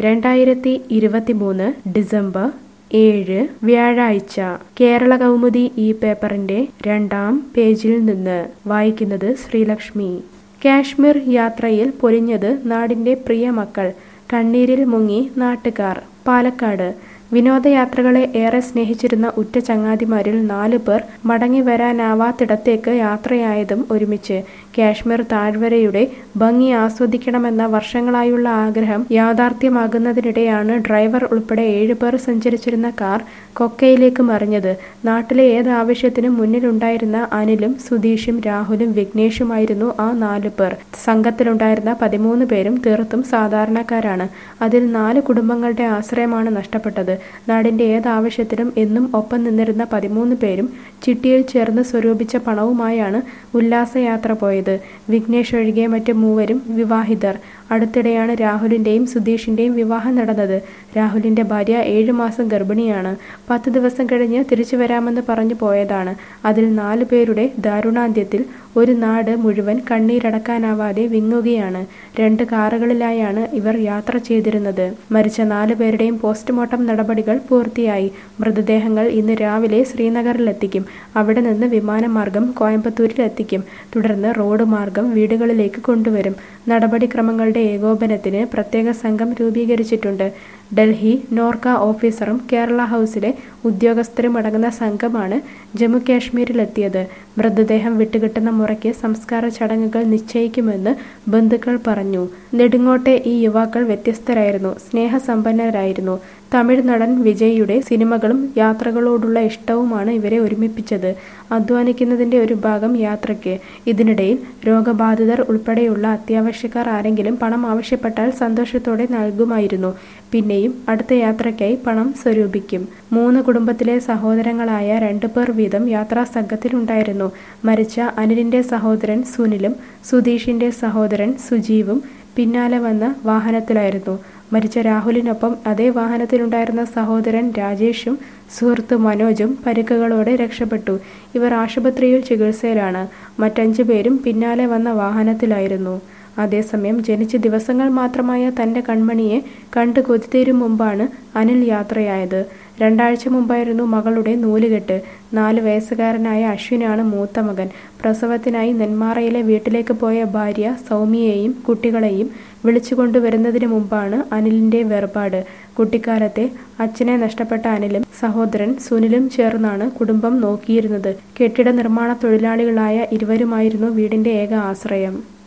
രണ്ടായിരത്തി ഇരുപത്തിമൂന്ന് ഡിസംബർ ഏഴ് വ്യാഴാഴ്ച കേരള കൗമുദി ഈ പേപ്പറിന്റെ രണ്ടാം പേജിൽ നിന്ന് വായിക്കുന്നത് ശ്രീലക്ഷ്മി കാശ്മീർ യാത്രയിൽ പൊലിഞ്ഞത് നാടിന്റെ പ്രിയ മക്കൾ കണ്ണീരിൽ മുങ്ങി നാട്ടുകാർ പാലക്കാട് വിനോദയാത്രകളെ ഏറെ സ്നേഹിച്ചിരുന്ന ഉറ്റ ചങ്ങാതിമാരിൽ നാലു പേർ മടങ്ങി വരാനാവാത്തിടത്തേക്ക് യാത്രയായതും ഒരുമിച്ച് കാശ്മീർ താഴ്വരയുടെ ഭംഗി ആസ്വദിക്കണമെന്ന വർഷങ്ങളായുള്ള ആഗ്രഹം യാഥാർത്ഥ്യമാകുന്നതിനിടെയാണ് ഡ്രൈവർ ഉൾപ്പെടെ ഏഴുപേർ സഞ്ചരിച്ചിരുന്ന കാർ കൊക്കയിലേക്ക് മറിഞ്ഞത് നാട്ടിലെ ഏതാവശ്യത്തിനും മുന്നിലുണ്ടായിരുന്ന അനിലും സുധീഷും രാഹുലും വിഘ്നേഷുമായിരുന്നു ആ നാലു പേർ സംഘത്തിലുണ്ടായിരുന്ന പതിമൂന്ന് പേരും തീർത്തും സാധാരണക്കാരാണ് അതിൽ നാല് കുടുംബങ്ങളുടെ ആശ്രയമാണ് നഷ്ടപ്പെട്ടത് നാടിന്റെ ഏതാവശ്യത്തിനും എന്നും ഒപ്പം നിന്നിരുന്ന പതിമൂന്ന് പേരും ചിട്ടിയിൽ ചേർന്ന് സ്വരൂപിച്ച പണവുമായാണ് ഉല്ലാസയാത്ര പോയത് വിഘ്നേഷ് ഒഴികെ മറ്റ് മൂവരും വിവാഹിതർ അടുത്തിടെയാണ് രാഹുലിന്റെയും സുധീഷിന്റെയും വിവാഹം നടന്നത് രാഹുലിന്റെ ഭാര്യ ഏഴു മാസം ഗർഭിണിയാണ് പത്ത് ദിവസം കഴിഞ്ഞ് തിരിച്ചു വരാമെന്ന് പറഞ്ഞു പോയതാണ് അതിൽ നാലു പേരുടെ ദാരുണാന്ത്യത്തിൽ ഒരു നാട് മുഴുവൻ കണ്ണീരടക്കാനാവാതെ വിങ്ങുകയാണ് രണ്ട് കാറുകളിലായാണ് ഇവർ യാത്ര ചെയ്തിരുന്നത് മരിച്ച നാലു പേരുടെയും പോസ്റ്റ്മോർട്ടം നടപടികൾ പൂർത്തിയായി മൃതദേഹങ്ങൾ ഇന്ന് രാവിലെ ശ്രീനഗറിലെത്തിക്കും അവിടെ നിന്ന് വിമാനമാർഗം കോയമ്പത്തൂരിൽ എത്തിക്കും തുടർന്ന് റോഡ് മാർഗം വീടുകളിലേക്ക് കൊണ്ടുവരും നടപടിക്രമങ്ങളുടെ ഏകോപനത്തിന് പ്രത്യേക സംഘം രൂപീകരിച്ചിട്ടുണ്ട് ഡൽഹി നോർക്ക ഓഫീസറും കേരള ഹൗസിലെ ഉദ്യോഗസ്ഥരും അടങ്ങുന്ന സംഘമാണ് ജമ്മു കാശ്മീരിലെത്തിയത് മൃതദേഹം വിട്ടുകിട്ടുന്ന മുറയ്ക്ക് സംസ്കാര ചടങ്ങുകൾ നിശ്ചയിക്കുമെന്ന് ബന്ധുക്കൾ പറഞ്ഞു നെടുങ്ങോട്ടെ ഈ യുവാക്കൾ വ്യത്യസ്തരായിരുന്നു സ്നേഹസമ്പന്നരായിരുന്നു തമിഴ് നടൻ വിജയ്യുടെ സിനിമകളും യാത്രകളോടുള്ള ഇഷ്ടവുമാണ് ഇവരെ ഒരുമിപ്പിച്ചത് അധ്വാനിക്കുന്നതിന്റെ ഒരു ഭാഗം യാത്രയ്ക്ക് ഇതിനിടയിൽ രോഗബാധിതർ ഉൾപ്പെടെയുള്ള അത്യാവശ്യക്കാർ ആരെങ്കിലും പണം ആവശ്യപ്പെട്ടാൽ സന്തോഷത്തോടെ നൽകുമായിരുന്നു പിന്നെയും അടുത്ത യാത്രയ്ക്കായി പണം സ്വരൂപിക്കും മൂന്ന് കുടുംബത്തിലെ സഹോദരങ്ങളായ രണ്ടു പേർ വീതം യാത്രാ സംഘത്തിലുണ്ടായിരുന്നു മരിച്ച അനിലിന്റെ സഹോദരൻ സുനിലും സുധീഷിന്റെ സഹോദരൻ സുജീവും പിന്നാലെ വന്ന വാഹനത്തിലായിരുന്നു മരിച്ച രാഹുലിനൊപ്പം അതേ വാഹനത്തിലുണ്ടായിരുന്ന സഹോദരൻ രാജേഷും സുഹൃത്ത് മനോജും പരിക്കുകളോടെ രക്ഷപ്പെട്ടു ഇവർ ആശുപത്രിയിൽ ചികിത്സയിലാണ് മറ്റഞ്ചു പേരും പിന്നാലെ വന്ന വാഹനത്തിലായിരുന്നു അതേസമയം ജനിച്ച് ദിവസങ്ങൾ മാത്രമായ തന്റെ കൺമണിയെ കണ്ടു കൊതിതീരും മുമ്പാണ് അനിൽ യാത്രയായത് രണ്ടാഴ്ച മുമ്പായിരുന്നു മകളുടെ നൂലുകെട്ട് നാല് വയസ്സുകാരനായ അശ്വിനാണ് മൂത്ത മകൻ പ്രസവത്തിനായി നെന്മാറയിലെ വീട്ടിലേക്ക് പോയ ഭാര്യ സൗമ്യയെയും കുട്ടികളെയും വിളിച്ചുകൊണ്ടുവരുന്നതിന് മുമ്പാണ് അനിലിന്റെ വേർപാട് കുട്ടിക്കാലത്തെ അച്ഛനെ നഷ്ടപ്പെട്ട അനിലും സഹോദരൻ സുനിലും ചേർന്നാണ് കുടുംബം നോക്കിയിരുന്നത് കെട്ടിട നിർമ്മാണ തൊഴിലാളികളായ ഇരുവരുമായിരുന്നു വീടിന്റെ ഏക ആശ്രയം